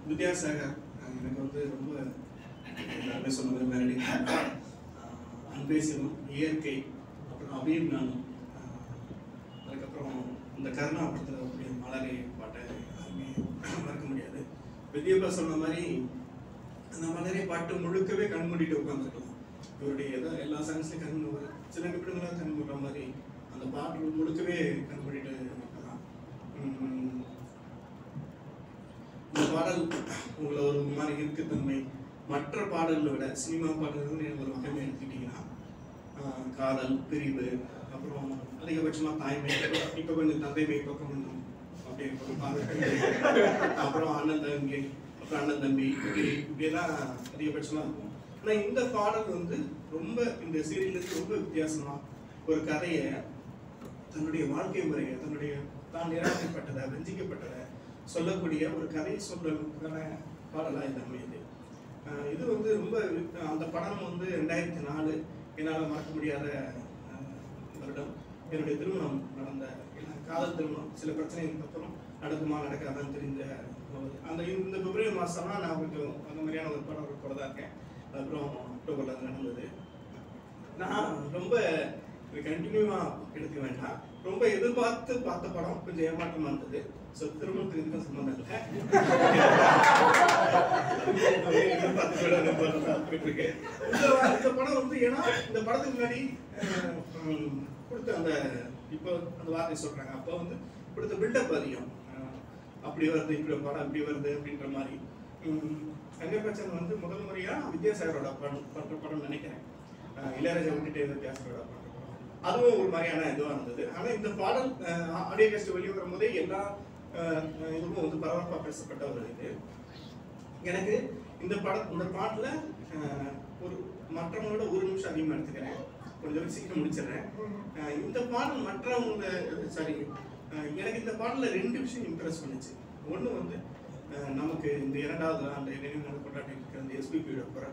வித்யாசாகர் அஹ் எனக்கு வந்து ரொம்ப எல்லாருமே சொன்னது மெலடி அன்பே சிவம் இயற்கை அப்புறம் அபியும் நானும் அஹ் அதுக்கப்புறம் இந்த கருணா படத்தில் அப்படியே மலரே பாட்டை யாருமே மறக்க முடியாது வித்யாபா சொன்ன மாதிரி அந்த மலரே பாட்டு முழுக்கவே கண் மூடிட்டு உட்காந்துருக்கலாம் இவருடைய ஏதோ எல்லா சாங்ஸ்லையும் கண் மூடுவார் சில நிமிடங்களாக கண் மூடுற மாதிரி அந்த பாட்டு முழுக்கவே கண் மூடிட்டு இருக்கலாம் உம் இந்த பாடல் உங்களை ஒரு மாதிரி இருக்குத்தன்மை மற்ற பாடல்களை விட சினிமா பாடல்கள் எனக்கு ஒரு வகைமை எடுத்துக்கிட்டிங்கன்னா ஆஹ் காதல் பிரிவு அப்புறம் அதிகபட்சமா தாய்மை இப்போ கொஞ்சம் தந்தைமை பக்கம் கொஞ்சம் அப்படியே கொஞ்சம் பார்த்து அப்புறம் அண்ணன் தம்பி அப்புறம் அண்ணன் தம்பி இப்படி இப்படியெல்லாம் அதிகபட்சமா இருக்கும் ஆனா இந்த பாடல் வந்து ரொம்ப இந்த சீரியலுக்கு ரொம்ப வித்தியாசமா ஒரு கதையை தன்னுடைய வாழ்க்கை முறையை தன்னுடைய தான் நிராகரிக்கப்பட்டதை வஞ்சிக்கப்பட்டதை சொல்லக்கூடிய ஒரு கதை சொல்றதுக்கான பாடலா இது அமையுது ஆஹ் இது வந்து ரொம்ப அந்த படம் வந்து ரெண்டாயிரத்தி நாலு என்னால் மறக்க முடியாத ஆஹ், வருடம் என்னுடைய திருமணம் நடந்த எனக்கு காதல் திருமணம் சில பிரச்சனைகளுக்கு அப்புறம் நடக்குமா நடக்காதான்னு தெரிஞ்ச ஒரு- அந்த இந்த பிப்ரவரி மாதம்னா நான் கொஞ்சம் அந்த மாதிரியான ஒரு படம் ஒரு தான் இருக்கேன் அப்புறம் அக்டோபரில் அது நடந்தது நான் ரொம்ப கண்டினியூவா எடுக்க வேண்டாம் ரொம்ப எதிர்பார்த்து பார்த்த படம் கொஞ்சம் ஏமாற்றமா இருந்தது ஸோ திருமணத்துக்கு இதுக்கும் சம்மந்தம் இல்லை அப்படியே எதிர்பார்த்து கூட அந்த படம் தான் போயிட்டு இருக்கு. இந்த வா- இந்த படம் வந்து ஏன்னா இந்த படத்துக்கு முன்னாடி அஹ், உம், கொடுத்த அந்த இப்போ அந்த வார்த்தை சொல்றாங்க அப்போ வந்து கொடுத்த பில்டப் அதிகம் அஹ், அப்படி வருது இப்படி ஒரு படம் இப்படி வருது அப்படின்ற மாதிரி தங்கப்பச்சன் வந்து முதல் முறையா வித்யாசாகரோட படம் பண்ற படம் நினைக்கிறேன் அஹ் இளையராஜா விட்டுட்டு வித்தியாசத்தோட பண்ற படம் அதுவும் ஒரு மாதிரியான இதுவாக இருந்தது ஆனால் இந்த பாடல் ஆடியோ கஸ்ட் வெளியே வரும்போதே எல்லா அஹ், இதுவும் வந்து பரபரப்பாக பேசப்பட்ட ஒரு இது எனக்கு இந்த படம் இந்த பாட்டில் ஒரு மற்றவங்களோட ஒரு நிமிஷம் அதிகமாக எடுத்துக்கிறேன் கொஞ்சம் சீக்கிரம் முடிச்சிடுறேன் அஹ், இந்த பாடல் மற்றவங்க சாரி எனக்கு இந்த பாடலில் ரெண்டு விஷயம் இம்ப்ரெஸ் பண்ணுச்சு ஒன்று வந்து அஹ், நமக்கு இந்த இரண்டாவது ஆண்டு நினைவு நாள் கொண்டாடி இருக்கிற அந்த எஸ்பிபியோட குரல்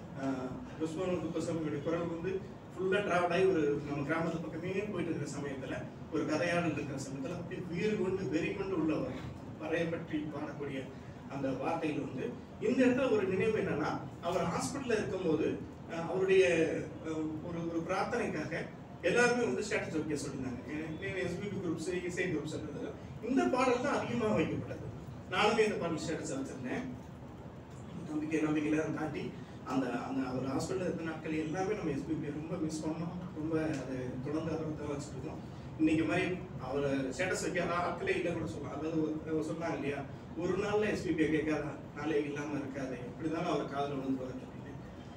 ருஸ்மான் குப்பசாமியோட குரல் வந்து ஃபுல்லாக ட்ராவல் ஆகி ஒரு நம்ம கிராமத்து பக்கமே போயிட்டு இருக்கிற சமயத்தில் ஒரு கதையாடல் இருக்கிற சமயத்தில் அப்படியே வீறு கொண்டு வெறி கொண்டு உள்ள வரும் பறையை பற்றி பாடக்கூடிய அந்த வார்த்தைகள் வந்து இந்த இடத்துல ஒரு நினைவு என்னன்னா அவர் ஹாஸ்பிட்டல்ல இருக்கும்போது அஹ், அவருடைய அஹ், ஒரு ஒரு பிரார்த்தனைக்காக எல்லாருமே வந்து ஸ்டேட்டஸ் வைக்க சொல்லியிருந்தாங்க எஸ்பிபி குரூப்ஸ் இசை குரூப்ஸ் இந்த பாடல் தான் அதிகமாக வைக்கப்பட்டது நானுமே இந்த பாடல் ஸ்டேட்டஸ் வச்சிருந்தேன் நம்பிக்கை நம்பிக்கையில தாண்டி அந்த அந்த அவர் ஹாஸ்பிட்டல் இருந்த நாட்கள் எல்லாமே நம்ம எஸ்பிபி ரொம்ப மிஸ் பண்ணோம் ரொம்ப அது தொடர்ந்து அதை தான் வச்சுட்டு இருக்கோம் இன்னைக்கு மாதிரி அவர் ஸ்டேட்டஸ் வைக்காத ஆட்களே இல்லை கூட சொல்லலாம் அதாவது ஒரு- சொன்னாங்க இல்லையா ஒரு நாள்ல எஸ்பிபியை கேட்காத நாளே இல்லாம இருக்காது எப்படிதான் அவர் காதல் விழுந்துருவாரு அப்படின்னு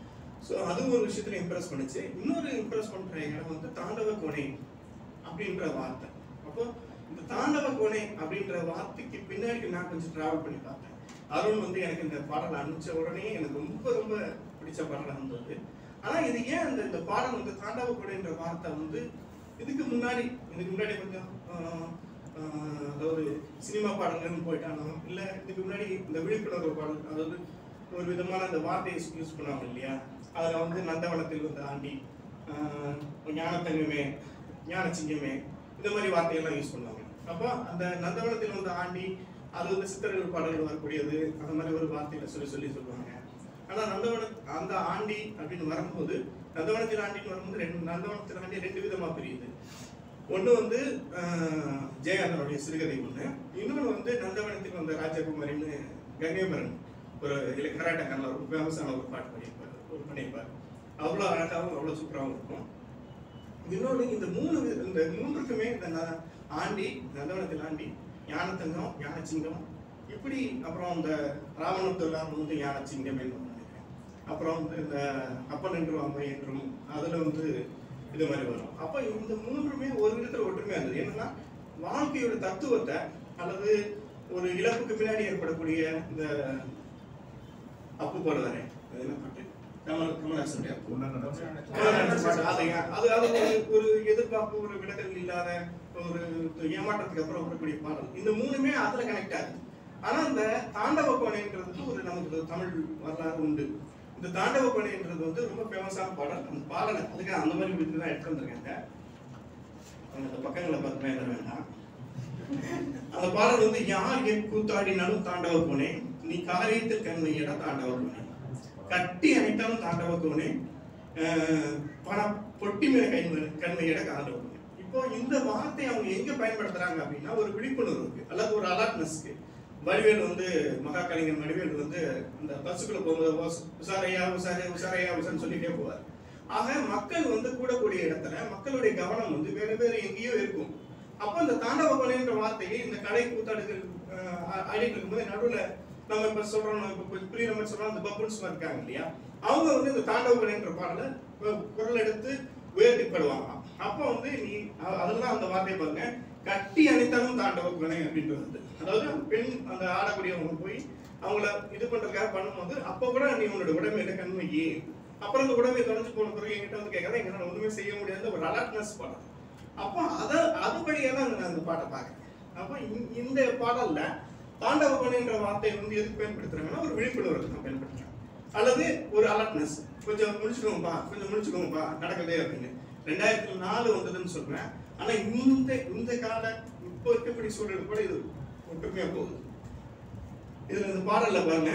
ஸோ அது ஒரு விஷயத்துல இம்ப்ரெஸ் பண்ணுச்சு இன்னொரு இம்ப்ரெஸ் பண்ற இடம் வந்து தாண்டவ கோணை அப்படின்ற வார்த்தை அப்போ இந்த தாண்டவ கோணை அப்படின்ற வார்த்தைக்கு பின்னாடி நான் கொஞ்சம் டிராவல் பண்ணி பார்த்தேன் அருண் வந்து எனக்கு இந்த பாடல் அனுப்பிச்ச உடனே எனக்கு ரொம்ப ரொம்ப பிடிச்ச பாடலாக இருந்தது ஆனா இது ஏன் அந்த இந்த பாடல் வந்து தாண்டவ கோணைன்ற வார்த்தை வந்து இதுக்கு முன்னாடி இதுக்கு முன்னாடி கொஞ்சம் ஆஹ், ஆஹ், அதாவது சினிமா பாடல்கள்னு போயிட்டாலும் இல்ல இதுக்கு முன்னாடி இந்த விழிப்புணர்வு பாடல் அதாவது ஒரு விதமான அந்த வார்த்தையை யூஸ் பண்ணுவாங்க இல்லையா அதுல வந்து நந்தவனத்தில் வந்து ஆண்டி ஆஹ், ஞானத்தங்கமே ஞானச்சிங்கமே இந்த மாதிரி வார்த்தையெல்லாம் யூஸ் பண்ணுவாங்க அப்போ அந்த நந்தவனத்தில் வந்து ஆண்டி அது வந்து சித்தர்கள் பாடல்கள் வரக்கூடியது அந்த மாதிரி ஒரு வார்த்தையில சொல்லி சொல்லி சொல்லுவாங்க ஆனா நந்தவன அந்த ஆண்டி அப்படின்னு வரும்போது நந்தவனத்தில் ஆண்டின்னு வரும்போது ரெண்டு நந்தவனத்தில் ஆண்டி ரெண்டு விதமா பிரியுது ஒண்ணு வந்து ஆஹ், ஜெயகாந்தனுடைய சிறுகதை ஒண்ணு இன்னொன்னு வந்து நந்தவனத்தில் வந்த ராஜகுமாரின்னு கங்கைமரன் ஒரு இல்லை கராட்டக்காரன் ஒரு ஃபேமஸான ஒரு பாட்டு பண்ணியிருப்பாரு ஒரு பண்ணியிருப்பாரு அவ்வளோ அழகாகவும் அவ்வளோ சூப்பராகவும் இருக்கும் இன்னொன்று இந்த மூணு வி- இந்த மூன்றுக்குமே இந்த ந- ஆண்டி நந்தவனத்தில் ஆண்டி ஞானத்தங்கம் ஞானச்சிங்கம் இப்படி அப்புறம் இந்த ராவணத்துலாம் வந்து ஞானச்சிங்கம் என்று நினைக்கிறேன் அப்புறம் வந்து இந்த அப்பன் என்றும் அம்மை என்றும் அதுல வந்து இது மாதிரி வரும் அப்ப இந்த மூன்றுமே ஒரு விதத்துல ஒற்றுமையா இருந்தது என்னன்னா வாழ்க்கையோட தத்துவத்தை அல்லது ஒரு இழப்புக்கு பின்னாடி ஏற்படக்கூடிய இந்த அப்பு போடுவாரு அது என்ன பாட்டு கமல் கமல்ஹாசனுடைய அப்பு அது அது அது ஒரு- ஒரு எதிர்பார்ப்பு ஒரு விலகல் இல்லாத ஒரு ஏமாற்றத்துக்கு அப்புறம் வரக்கூடிய பாடல் இந்த மூணுமே அதுல கனெக்ட் ஆகுது ஆனா இந்த தாண்டவ கோணைன்றது ஒரு நமக்கு ஒரு தமிழ் வரலாறு உண்டு இந்த தாண்டவ கோணைன்றது வந்து ரொம்ப ஃபேமஸான பாடல் அந்த பாடலை அதுக்கு அந்த மாதிரி விட்டு தான் எடுத்து வந்திருக்காங்க அவங்க அந்த பக்கங்களை பார்த்துமே எழுத வேண்டாம் அந்த பாடல் வந்து யார் என் கூத்தாடினாலும் தாண்டவ கோனே நீ காரியத்தில் கண்மையிட தாண்டவ கோனே கட்டி அணைத்தாலும் தாண்டவ கோனே அஹ், பண பொட்டி மேல கை கண்மையிட தாண்டவ கோனே இப்போ இந்த வார்த்தை அவங்க எங்க பயன்படுத்துறாங்க அப்படின்னா ஒரு விழிப்புணர்வுக்கு அல்லது ஒரு அலர்ட்னஸ்க்கு வடிவேல் வந்து மகா கலைஞர் வடிவேல் வந்து இந்த பஸ்ஸுக்குள்ள போகும்போது "உஸ்- உசாரையா உசாரே உசாரையா உசான்னு சொல்லிட்டே போவார் ஆக மக்கள் வந்து கூடக்கூடிய இடத்துல மக்களுடைய கவனம் வந்து வேற வேற எங்கேயோ இருக்கும் அப்போ இந்த தாண்டவ கொலைன்ற வார்த்தையை இந்த கடை கூத்தாடுகள் அஹ், ஆ- ஆடிட்டு இருக்கும்போது நடுவுல நம்ம இப்ப சொல்றோம் நம்ம இப்ப புரியுற மாதிரி சொல்றோம் அந்த பப்புன்ஸ் இருக்காங்க இல்லையா அவங்க வந்து இந்த தாண்டவ கொலைன்ற பாடலை கு- குரல் எடுத்து உயர்த்தி பாடுவாங்க அப்போ வந்து நீ அ- அதெல்லாம் அந்த வார்த்தையை பாருங்க கட்டி அணைத்தாலும் தாண்டவ கொலை அப்படின்றது வந்து. அதாவது அந்த பெண் அந்த ஆடக்கூடியவங்க போய் அவங்கள இது பண்றதுக்காக பண்ணும்போது அப்போ கூட நீ உன்னோட உடமையில கண்மையி அப்புறம் அந்த உடம்பை தொலைஞ்சு போன பிறகு என்கிட்ட வந்து கேட்கறேன் எங்களால் ஒண்ணுமே செய்ய முடியாத ஒரு அலர்ட்னஸ் பாடம் அப்போ அதை அது வழியா தான் நான் அந்த பாட்டை பார்க்குறேன் அப்போ இந்த- இந்த பாடல்ல தாண்டவ கொலைன்ற வார்த்தையை வந்து எதுக்கு பயன்படுத்துறாங்கன்னா ஒரு விழிப்புணர்வுக்கு தான் பயன்படுத்துறாங்க அல்லது ஒரு அலர்ட்னஸ் கொஞ்சம் முடிச்சுக்கோங்கப்பா கொஞ்சம் முடிச்சுக்கோங்கப்பா நடக்குதே அப்படின்னு ரெண்டாயிரத்தி நாலு வந்ததுன்னு சொல்றேன் ஆனா இந்த இந்த கால இப்போ இருக்கக்கூடிய சூழல் கூட இது ஒற்றுமையா போகுது இதுல இந்த பாடல்ல பாருங்க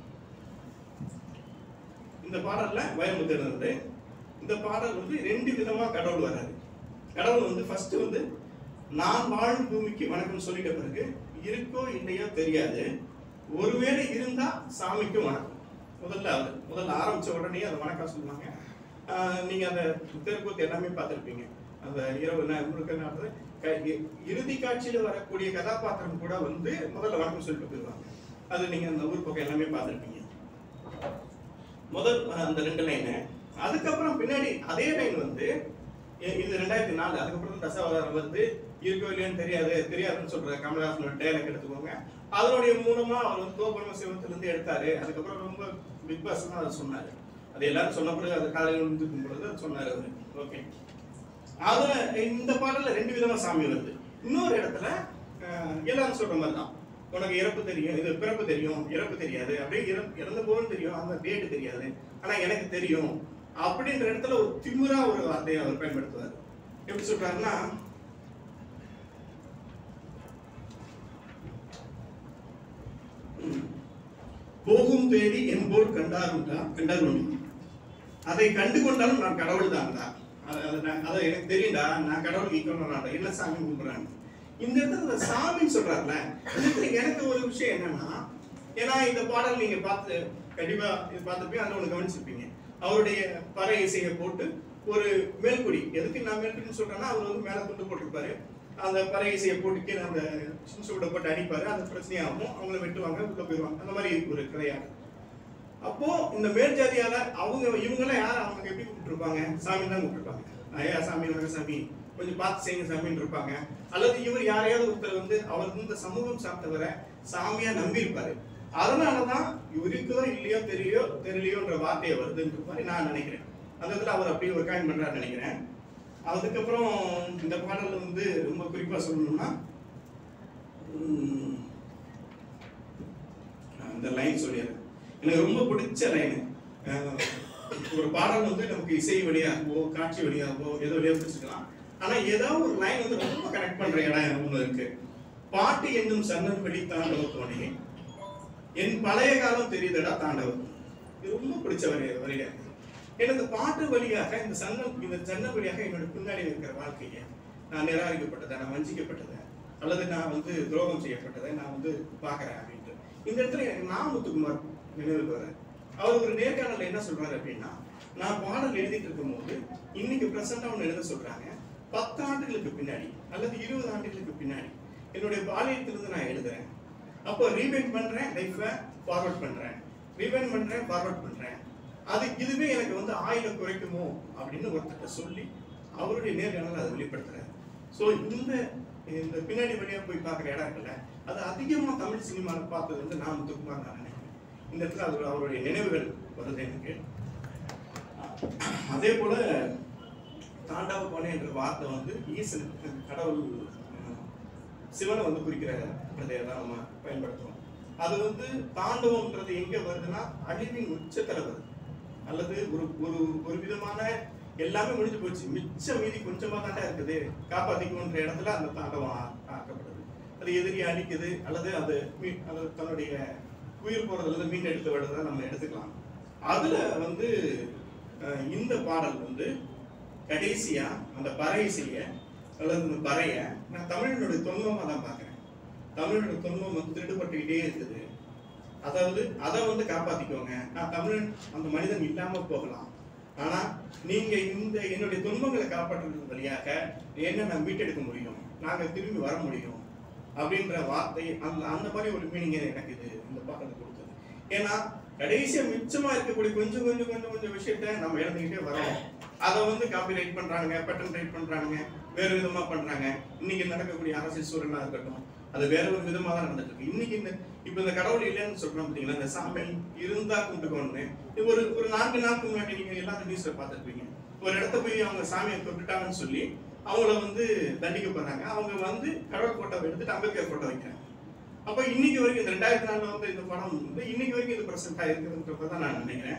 இந்த பாடல்ல வைரமுத்து இருந்தது இந்த பாடல் வந்து ரெண்டு விதமா கடவுள் வராரு கடவுள் வந்து ஃபர்ஸ்ட் வந்து நான் வாழும் பூமிக்கு வணக்கம் சொல்லிட்ட பிறகு இருக்கோ இல்லையோ தெரியாது ஒருவேளை இருந்தா சாமிக்கு வணக்கம் முதல்ல அவர் முதல்ல ஆரம்பிச்ச உடனே அதை வணக்கம் சொல்லுவாங்க ஆஹ் நீங்க அந்த தெருக்கூத்து எல்லாமே பார்த்திருப்பீங்க அந்த இரவு நா- முழுக்க நடந்து க- இ- இறுதி காட்சியில வரக்கூடிய கதாபாத்திரம் கூட வந்து முதல்ல வணக்கம் சொல்லிட்டு போயிருவாங்க அது நீங்க அந்த ஊர் பக்கம் எல்லாமே பார்த்திருப்பீங்க முதல் அஹ், அந்த ரெண்டு லைனு அதுக்கப்புறம் பின்னாடி அதே லைன் வந்து இ- இது ரெண்டாயிரத்தி நாலு அதுக்கப்புறம் தான் தசாவதாரம் வருது இருக்கோ இல்லையான்னு தெரியாது தெரியாதுன்னு சொல்ற கமலஹாசனோட டைலாக் எடுத்துக்கோங்க அதனுடைய மூலமா அவர் வந்து கோபுரம சிவத்துல இருந்து எடுத்தாரு அதுக்கப்புறம் ரொம்ப பிக் பாஸ் தான் அதை சொன்னாரு அது எல்லாரும் சொன்ன பிறகு அது காலையில் வந்து பொழுது அது சொன்னாரு அவரு ஓகே அதுல இந்த பாடல்ல ரெண்டு விதமா சாமி வருது இன்னொரு இடத்துல அஹ், எல்லாரும் சொல்ற மாதிரி தான் உனக்கு இறப்பு தெரியும் இது பிறப்பு தெரியும் இறப்பு தெரியாது அப்படியே இறந்து இறந்த போகும் தெரியும் அந்த டேட் தெரியாது ஆனா எனக்கு தெரியும் அப்படின்ற இடத்துல ஒரு திமிரா ஒரு வார்த்தையை அவர் பயன்படுத்துவார் எப்படி சொல்றாருன்னா ம், போகும் தேடி என்போர் கண்டாருண்டா கண்டாருண்டி அதை கண்டு கொண்டாலும் நான் கடவுள் தான்டா அது அது நான் அதை எனக்கு தெரியும்டா நான் கடவுள் ஈக்கணும்டா என்ன சாமி கும்பிடுறான்னு இந்த இடத்துல இந்த சாமின்னு சொல்றாருல இந்த இடத்துல எனக்கு ஒரு விஷயம் என்னன்னா ஏன்னா இந்த பாடல் நீங்க பார்த்து கண்டிப்பா இது பார்த்துப்பீங்க அதில் ஒன்று கவனிச்சிருப்பீங்க அவருடைய பறை இசையை போட்டு ஒரு மேல்குடி எதுக்கு நான் மேல்குடின்னு சொல்றேன்னா அவர் வந்து மேல துண்டு போட்டிருப்பாரு அந்த பறை இசையை போட்டு கீழே அந்த சுட போட்டு அடிப்பாரு அது பிரச்சனையாகும் அவங்கள வெட்டுவாங்க உள்ள போயிடுவாங்க அந்த மாதிரி ஒரு கதையாக அப்போ இந்த மேல் ஜாதியால அவங்க இவங்கெல்லாம் யார் அவங்க எப்படி கூப்பிட்டுருப்பாங்க சாமி தான் கூப்பிட்டுருப்பாங்க ஐயா சாமி வணக்கம் சாமி கொஞ்சம் பார்த்து செய்யுங்க சாமின்னு இருப்பாங்க அல்லது இவர் யாரையாவது ஒருத்தர் வந்து அவர் இந்த சமூகம் சார்ந்தவரை சாமியா நம்பி இருப்பாரு அதனாலதான் இவருக்குதோ இல்லையோ தெரியோ தெரியலையோன்ற வார்த்தையை வருதுன்ற மாதிரி நான் நினைக்கிறேன் அந்த இடத்துல அவர் அப்படியே ஒரு காயின் பண்றாரு நினைக்கிறேன் அதுக்கப்புறம் இந்த பாடல் வந்து ரொம்ப குறிப்பா சொல்லணும்னா உம், அந்த லைன் சொல்லிடுறேன் எனக்கு ரொம்ப பிடிச்ச லைனு ஒரு பாடல் வந்து நமக்கு இசை வழியாகவோ காட்சி வழியாகவோ எதோ வழியாக பிடிச்சிக்கலாம் ஆனா ஏதாவது ஒரு லைன் வந்து ரொம்ப கனெக்ட் பண்ற இடம் ஒண்ணு இருக்கு பாட்டு என்னும் சன்னல் வழி தாண்டவத்தோனே என் பழைய காலம் தெரியுதடா தாண்டவம் இது ரொம்ப பிடிச்ச வரி வரியா இருக்கு எனக்கு இந்த பாட்டு வழியாக இந்த சன்னல் இந்த ஜன்னல் வழியாக என்னோட பின்னாடி இருக்கிற வாழ்க்கையை நான் நிராகரிக்கப்பட்டதை நான் வஞ்சிக்கப்பட்டதை அல்லது நான் வந்து துரோகம் செய்யப்பட்டதை நான் வந்து பார்க்கறேன் அப்படின்ட்டு இந்த இடத்துல எனக்கு நான் முத்துக்குமார் நினைவுக்கு வரேன் அவர் ஒரு நேர்காணல்ல என்ன சொல்றாரு அப்படின்னா நான் பாடல் எழுதிட்டு இருக்கும்போது இன்னைக்கு பிரசண்டா ஒன்று எழுத சொல்றாங்க பத்து ஆண்டுகளுக்கு பின்னாடி அல்லது இருபது ஆண்டுகளுக்கு பின்னாடி என்னுடைய பாலியத்திலிருந்து நான் எழுதுறேன் அப்போ ரீவைண்ட் பண்றேன் லைஃபை ஃபார்வர்ட் பண்றேன் ரீவைண்ட் பண்றேன் ஃபார்வர்ட் பண்றேன் அது இதுவே எனக்கு வந்து ஆயுள குறைக்குமோ அப்படின்னு ஒருத்தர்கிட்ட சொல்லி அவருடைய நேர்காணல் அதை வெளிப்படுத்துறாரு ஸோ இந்த இந்த பின்னாடி வழியா போய் பார்க்குற இடம் இருக்குல்ல அது அதிகமாக தமிழ் சினிமாவில் பார்த்தது வந்து நான் முத்துக்குமார் நான் நினைக்கிறேன் இந்த இடத்துல அது அவருடைய நினைவுகள் வருது எனக்கு அதே போல தாண்டவ கோணை என்ற வார்த்தை வந்து ஈசன் கடவுள் அஹ், சிவனை வந்து குறிக்கிற பிரதையை தான் நம்ம பயன்படுத்துறோம் அது வந்து தாண்டவம்ன்றது எங்க வருதுன்னா அழிவின் உச்சத்துல வருது அல்லது ஒரு ஒரு ஒரு விதமான எல்லாமே முடிஞ்சு போச்சு மிச்சம் மீதி கொஞ்சமா தாண்டா இருக்குது காப்பாத்திக்கணுன்ற இடத்துல அந்த தாண்டவம் ஆ- ஆக்கப்படுது அது எதிரியை அழிக்குது அல்லது அது மீ- அது தன்னுடைய உயிர் போறதுல இருந்து மீன் எடுத்து விடுறத நம்ம எடுத்துக்கலாம் அதுல வந்து அஹ், இந்த பாடல் வந்து கடைசியா அந்த பறை இசைய அல்லது இந்த பறைய நான் தமிழனுடைய தொன்மமா தான் பார்க்கிறேன் தமிழனுடைய தொன்மம் வந்து திருடுபட்டுக்கிட்டே இருக்குது அதாவது அதை வந்து காப்பாத்திக்கோங்க நான் தமிழன் அந்த மனிதன் இல்லாம போகலாம் ஆனா நீங்க இந்த என்னுடைய துன்பங்களை காப்பாற்றுறது வழியாக என்ன நான் மீட்டெடுக்க முடியும் நாங்க திரும்பி வர முடியும் அப்படின்ற வார்த்தை அந்த அந்த மாதிரி ஒரு மீனிங் எனக்கு இது இந்த பாடல் கொடுத்தது ஏன்னா கடைசியா மிச்சமா இருக்கக்கூடிய கொஞ்சம் கொஞ்சம் கொஞ்சம் கொஞ்சம் விஷயத்த நம்ம இழந்துக்கிட்டே வரோம் அதை வந்து காப்பி ரைட் பண்றாங்க பேட்டன் ரைட் பண்றாங்க வேறு விதமா பண்றாங்க இன்னைக்கு நடக்கக்கூடிய அரசியல் சூழலா இருக்கட்டும் அது வேற ஒரு விதமா தான் நடந்துட்டு இருக்கு இன்னைக்கு இந்த இப்ப இந்த கடவுள் இல்லைன்னு சொல்றோம் பாத்தீங்களா இந்த சாமி இருந்தா கும்பிட்டுக்கோன்னு இது ஒரு ஒரு நான்கு நாளுக்கு முன்னாடி நீங்க எல்லாரும் நியூஸ்ல பார்த்திருப்பீங்க ஒரு இடத்த போய் அவங்க சாமியை தொட்டுட்டாங்கன்னு சொல்லி அவங்கள வந்து தண்டிக்கப்படுறாங்க அவங்க வந்து கடவுள் போட்டோ எடுத்துட்டு அம்பேத்கர் போட்டோ வைக்கிறாங்க அப்ப இன்னைக்கு வரைக்கும் இந்த ரெண்டாயிரத்தி நாலுல வந்து இந்த படம் வந்து இன்னைக்கு வரைக்கும் இது பிரசன்டா இருக்குதுன்றத தான் நான் நினைக்கிறேன்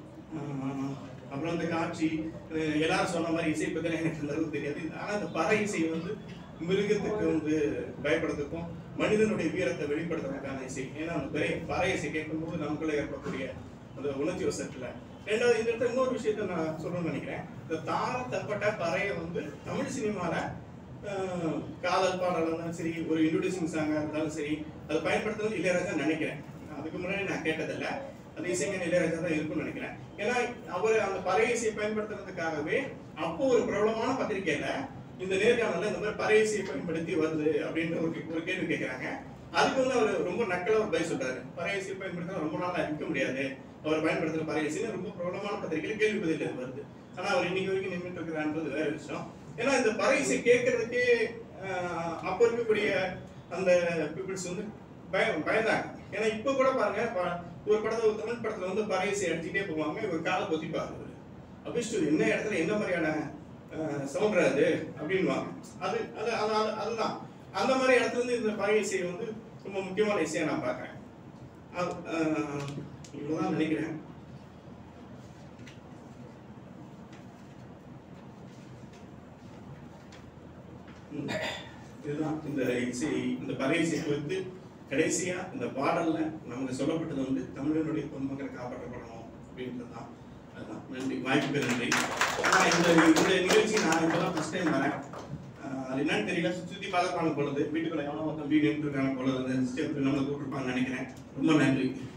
ஆஹ் அப்புறம் இந்த காட்சி அஹ் எல்லாரும் சொன்ன மாதிரி இசை பத்தி எனக்கு அந்த அளவுக்கு தெரியாது ஆனா இந்த பறை இசை வந்து மிருகத்துக்கு வந்து பயப்படுறதுக்கும் மனிதனுடைய வீரத்தை வெளிப்படுத்துறதுக்கான இசை ஏன்னா அந்த பெரிய பறை இசை கேட்கும்போது நமக்குள்ள ஏற்படக்கூடிய அந்த உணர்ச்சி வசத்துல ரெண்டாவது இந்த இடத்துல இன்னொரு விஷயத்த நான் சொல்லணும்னு நினைக்கிறேன் இந்த தார தப்பட்ட பறைய வந்து தமிழ் சினிமால ஆஹ், காதல் பாடல் இருந்தாலும் சரி ஒரு இன்ட்ரோடியூசிங் சாங்கா இருந்தாலும் சரி அதை பயன்படுத்துறது இளையராஜா நினைக்கிறேன் அதுக்கு முன்னாடி நான் கேட்டதில்ல அது இசைஞான இளையராஜா தான் இருக்கும்னு நினைக்கிறேன் ஏன்னா அவர் அந்த பறைய இசையை பயன்படுத்துறதுக்காகவே அப்போ ஒரு பிரபலமான பத்திரிக்கையில இந்த நேர்காணல்ல இந்த மாதிரி பறைய இசையை பயன்படுத்தி வருது அப்படின்ற ஒரு ஒரு கேள்வி கேட்கறாங்க அதுக்கு வந்து அவர் ரொம்ப நக்கலா ஒரு பதில் சொல்றாரு பறைய இசையை பயன்படுத்தினா ரொம்ப நாளா இருக்க முடியாது அவர் பயன்படுத்துற பறைய இசைன்னு ரொம்ப பிரபலமான பத்திரிகையில கேள்வி பதில் இது வருது ஆனா அவர் இன்னைக்கு வரைக்கும் நின்றுட்டு இருக்கிறான்றது வேற விஷயம் ஏன்னா இந்த பறை இசை கேட்கறதுக்கே ஆஹ், அப்ப இருக்கக்கூடிய அந்த பீப்புள்ஸ் வந்து பய பயந்தாங்க ஏன்னா இப்ப கூட பாருங்க ப- ஒரு படத்துல ஒரு தமிழ் படத்துல வந்து பறை இசை அடிச்சுட்டே போவாங்க ஒரு காலை பொத்திப்பாரு அவரு. அபிஷ்டு என்ன இடத்துல என்ன மாதிரியான சவுண்ட் அது அப்படின்வாங்க அது அது அது அது- அதுதான் அந்த மாதிரி இடத்துல இருந்து இந்த பறை இசை வந்து ரொம்ப முக்கியமான இசையை நான் பார்க்கறேன் அது, ஆஹ், இவ்வளவுதான் நினைக்கிறேன் ம். இதுதான் இந்த இசை இந்த பறை இசை குறித்து கடைசியா இந்த பாடல்ல நமக்கு சொல்லப்பட்டது வந்து தமிழனுடைய பொன்மக்கள் காப்பாற்றப்படணும் அப்படின்றதுதான் அதுதான் நன்றி வாய்ப்புக்கு நன்றி ஆனா இந்த இந்த நிகழ்ச்சி நான் இப்பதான் ஃபர்ஸ்ட் டைம் வரேன் ஆஹ் அது என்னன்னு தெரியல சுத்தி சுத்தி பார்க்க பொழுது வீட்டுக்குள்ள எவனோ ஒருத்தன் வீடு நின்று இருக்காங்க பொழுது அந்த சிஸ்டர் நம்மளை கூப்பிட்டுருப்பாங்கன்னு நினைக்கிறேன் ரொம்ப நன்றி